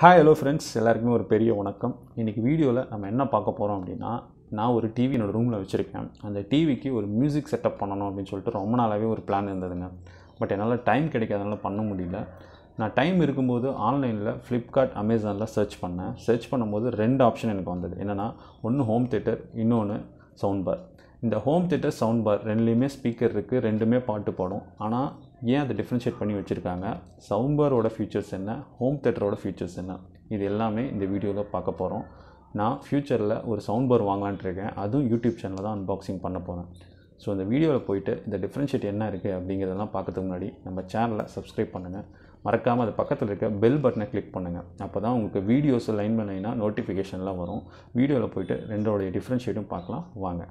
hi hello friends எல்லாருக்குமே ஒரு பெரிய வணக்கம் இன்றைக்கி வீடியோவில் நம்ம என்ன பார்க்க போகிறோம் அப்படின்னா நான் ஒரு டிவி என்னோட ரூமில் வச்சுருக்கேன் அந்த டிவிக்கு ஒரு மியூசிக் செட்டப் பண்ணணும் அப்படின்னு சொல்லிட்டு ரொம்ப நாளாகவே ஒரு பிளான் இருந்ததுங்க பட் என்னால் டைம் கிடைக்காதனால பண்ண முடியல நான் டைம் இருக்கும்போது ஆன்லைனில் ஃப்ளிப்கார்ட் அமேசானில் சர்ச் பண்ணேன் சர்ச் பண்ணும்போது ரெண்டு ஆப்ஷன் எனக்கு வந்தது என்னென்னா ஒன்று ஹோம் தேட்டர் இன்னொன்று சவுண்ட் பார் இந்த ஹோம் தேட்டர் சவுண்ட் பார் ரெண்டுலேயுமே ஸ்பீக்கர் இருக்குது ரெண்டுமே பாட்டு பாடும் ஆனால் ஏன் அதை டிஃப்ரென்ஷியேட் பண்ணி வச்சுருக்காங்க சவுண்ட் பாரோட ஃபீச்சர்ஸ் என்ன ஹோம் தேட்டரோட ஃபீச்சர்ஸ் என்ன இது எல்லாமே இந்த வீடியோவில் பார்க்க போகிறோம் நான் ஃப்யூச்சரில் ஒரு சவுண்ட் பார் வாங்கலான்ட்டு இருக்கேன் அதுவும் யூடியூப் சேனலில் தான் அன்பாக்சிங் பண்ண போகிறேன் ஸோ இந்த வீடியோவில் போயிட்டு இந்த டிஃப்ரென்ஷியேட் என்ன இருக்குது அப்படிங்கிறதெல்லாம் பார்க்கறதுக்கு முன்னாடி நம்ம சேனலை சப்ஸ்கிரைப் பண்ணுங்கள் மறக்காமல் அது பக்கத்தில் இருக்க பெல் பட்டனை கிளிக் பண்ணுங்கள் அப்போ தான் உங்களுக்கு வீடியோஸ் லைன் பண்ணிங்கன்னா நோட்டிஃபிகேஷன்லாம் வரும் வீடியோவில் போயிட்டு ரெண்டோடைய டிஃப்ரென்ஷியேட்டும் பார்க்கலாம் வாங்க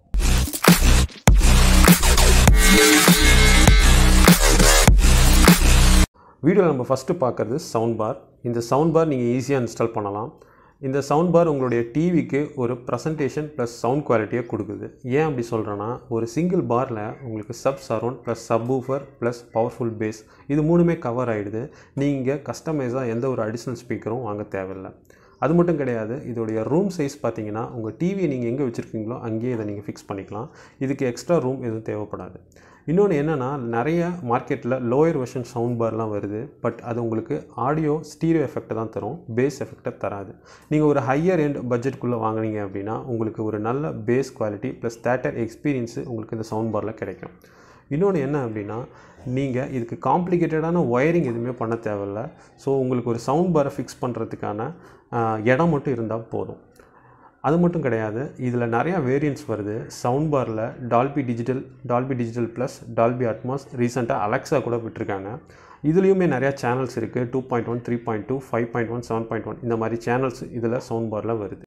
வீடியோவில் நம்ம ஃபஸ்ட்டு பார்க்குறது சவுண்ட் பார் இந்த சவுண்ட் பார் நீங்கள் ஈஸியாக இன்ஸ்டால் பண்ணலாம் இந்த சவுண்ட் பார் உங்களுடைய டிவிக்கு ஒரு ப்ரெசன்டேஷன் ப்ளஸ் சவுண்ட் குவாலிட்டியை கொடுக்குது ஏன் அப்படி சொல்கிறேன்னா ஒரு சிங்கிள் பாரில் உங்களுக்கு sub surround plus sub woofer plus powerful bass இது மூணுமே கவர் ஆகிடுது நீங்கள் கஸ்டமைஸாக எந்த ஒரு அடிஷ்னல் ஸ்பீக்கரும் வாங்க தேவையில்லை அது மட்டும் கிடையாது இதோடைய ரூம் சைஸ் பார்த்தீங்கன்னா உங்கள் டிவியை நீங்கள் எங்கே வச்சுருக்கீங்களோ அங்கேயே இதை நீங்கள் ஃபிக்ஸ் பண்ணிக்கலாம் இதுக்கு எக்ஸ்ட்ரா ரூம் எதுவும் தேவைப்படாது இன்னொன்று என்னென்னா நிறைய மார்க்கெட்டில் லோயர் வெர்ஷன் சவுண்ட் பார்லாம் வருது பட் அது உங்களுக்கு ஆடியோ ஸ்டீரியோ எஃபெக்ட்டை தான் தரும் பேஸ் எஃபெக்ட்டை தராது நீங்கள் ஒரு ஹையர் எண்ட் பட்ஜெட்குள்ளே வாங்குனீங்க அப்படின்னா உங்களுக்கு ஒரு நல்ல bass quality plus theatre experience உங்களுக்கு இந்த சவுண்ட் பாரில் கிடைக்கும் இன்னொன்று என்ன அப்படின்னா நீங்கள் இதுக்கு காம்ப்ளிகேட்டடான ஒயரிங் எதுவுமே பண்ண தேவையில்ல ஸோ உங்களுக்கு ஒரு சவுண்ட் பாரை ஃபிக்ஸ் பண்ணுறதுக்கான இடம் மட்டும் இருந்தால் போதும் அது மட்டும் கிடையாது இதில் நிறையா வேரியன்ட்ஸ் வருது சவுண்ட் பாரில் Dolby digital Dolby digital plus Dolby Atmos ரீசெண்டாக அலெக்ஸா கூட விட்டுருக்காங்க இதுலேயுமே நிறையா சேனல்ஸ் இருக்குது two point one three point two five point one seven point one இந்த மாதிரி சேனல்ஸ் இதில் சவுண்ட் பாரில் வருது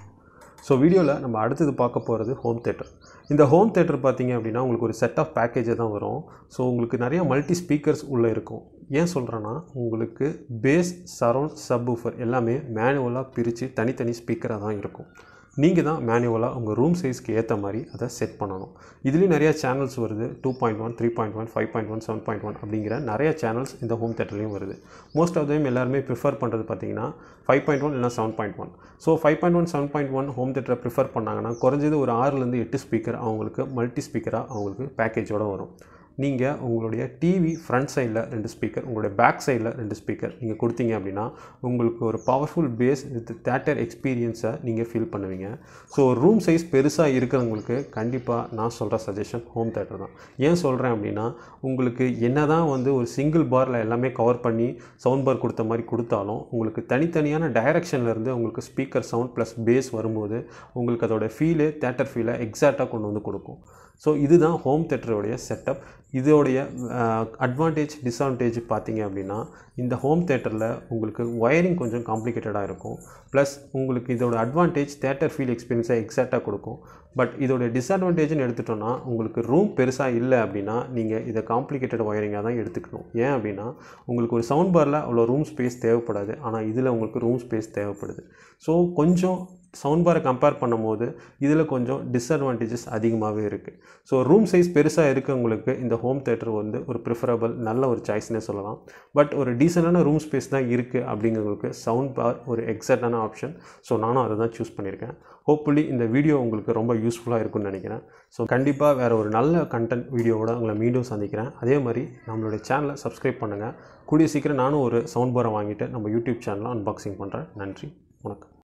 ஸோ வீடியோவில் நம்ம அடுத்தது பார்க்க போகிறது ஹோம் தேட்டர் இந்த ஹோம் தேட்டர் பார்த்தீங்க அப்படின்னா உங்களுக்கு ஒரு செட் ஆஃப் பேக்கேஜை தான் வரும் ஸோ உங்களுக்கு நிறைய மல்டி ஸ்பீக்கர்ஸ் உள்ளே இருக்கும் ஏன் சொல்கிறேன்னா உங்களுக்கு பேஸ் சரௌண்ட் சப் ஊஃபர் எல்லாமே மேனுவலாக பிரித்து தனித்தனி ஸ்பீக்கராக தான் இருக்கும் நீங்கள் தான் மேனுவலாக உங்கள் ரூம் சைஸ்க்கு ஏற்ற மாதிரி அதை செட் பண்ணணும் இதுலேயும் நிறையா சேனல்ஸ் வருது two point one three point one five point one seven point one அப்படிங்கிற நிறைய சேனல்ஸ் இந்த ஹோம் தேட்டர்லேயும் வருது மோஸ்ட் ஆஃப் தைம் எல்லாருமே ப்ரிஃபர் பண்ணுறது பார்த்தீங்கன்னா ஃபைவ் பாயிண்ட் ஒன் இல்லைனா seven point one so five point one seven point one home தேட்டரை prefer பண்ணாங்கன்னா குறைஞ்சது ஒரு ஆறுலேருந்து எட்டு ஸ்பீக்கர் அவங்களுக்கு மல்டி ஸ்பீக்கராக அவங்களுக்கு பேக்கேஜோடு வரும் நீங்கள் உங்களுடைய டிவி ஃப்ரண்ட் சைடில் ரெண்டு ஸ்பீக்கர் உங்களுடைய பேக் சைடில் ரெண்டு ஸ்பீக்கர் நீங்கள் கொடுத்தீங்க அப்படின்னா உங்களுக்கு ஒரு பவர்ஃபுல் பேஸ் வித் தேட்டர் எக்ஸ்பீரியன்ஸை நீங்கள் ஃபீல் பண்ணுவீங்க ஸோ ரூம் சைஸ் பெருசாக இருக்கிறவங்களுக்கு கண்டிப்பாக நான் சொல்கிற சஜஷன் ஹோம் தேட்டர் தான் ஏன் சொல்கிறேன் அப்படின்னா உங்களுக்கு என்ன தான் வந்து ஒரு சிங்கிள் பாரில் எல்லாமே கவர் பண்ணி சவுண்ட் பார் கொடுத்த மாதிரி கொடுத்தாலும் உங்களுக்கு தனித்தனியான டைரக்ஷன்லேருந்து உங்களுக்கு ஸ்பீக்கர் சவுண்ட் ப்ளஸ் பேஸ் வரும்போது உங்களுக்கு அதோட ஃபீலு தேட்டர் ஃபீலை எக்ஸாக்டாக கொண்டு வந்து கொடுக்கும் ஸோ இதுதான் ஹோம் தேட்டருடைய செட்டப் இதோடைய அட்வான்டேஜ் டிஸ்அட்வான்டேஜ் பார்த்தீங்க அப்படின்னா இந்த ஹோம் தேட்டரில் உங்களுக்கு ஒயரிங் கொஞ்சம் காம்ப்ளிகேட்டடாக இருக்கும் ப்ளஸ் உங்களுக்கு இதோட அட்வான்டேஜ் தேட்டர் ஃபீல் எக்ஸ்பீரியன்ஸை எக்ஸாக்டாக கொடுக்கும் பட் இதோட டிஸ்அட்வான்டேஜ்னு எடுத்துட்டோன்னா உங்களுக்கு ரூம் பெருசாக இல்லை அப்படின்னா நீங்கள் இதை காம்ப்ளிகேட்டட் ஒயரிங்காக தான் எடுத்துக்கணும் ஏன் அப்படின்னா உங்களுக்கு ஒரு சவுண்ட் பாரில் அவ்வளோ ரூம் ஸ்பேஸ் தேவைப்படாது ஆனால் இதில் உங்களுக்கு ரூம் ஸ்பேஸ் தேவைப்படுது ஸோ கொஞ்சம் சவுண்ட் பாரை கம்பேர் பண்ணும்போது இதில் கொஞ்சம் டிஸ்அட்வான்டேஜஸ் அதிகமாகவே இருக்குது ஸோ ரூம் சைஸ் பெருசாக இருக்கவங்களுக்கு இந்த ஹோம் தேட்டர் வந்து ஒரு ப்ரிஃபரபிள் நல்ல ஒரு சாய்ஸ்னே சொல்லலாம் பட் ஒரு டீசெண்டான ரூம் ஸ்பேஸ் தான் இருக்குது அப்படிங்கிறவங்களுக்கு சவுண்ட் பார் ஒரு எக்ஸாக்டான ஆப்ஷன் ஸோ நானும் அதை தான் சூஸ் பண்ணியிருக்கேன் ஹோப்ஃபுல்லி இந்த வீடியோ உங்களுக்கு ரொம்ப யூஸ்ஃபுல்லாக இருக்கும்னு நினைக்கிறேன் ஸோ கண்டிப்பாக வேறு ஒரு நல்ல கண்டென்ட் வீடியோவோட உங்களை மீண்டும் சந்திக்கிறேன் அதே மாதிரி நம்மளுடைய சேனலை சப்ஸ்கிரைப் பண்ணுங்கள் கூடிய சீக்கிரம் நானும் ஒரு சவுண்ட் பாரை வாங்கிட்டு நம்ம யூடியூப் சேனலில் அன்பாக்சிங் பண்ணுறேன் நன்றி வணக்கம்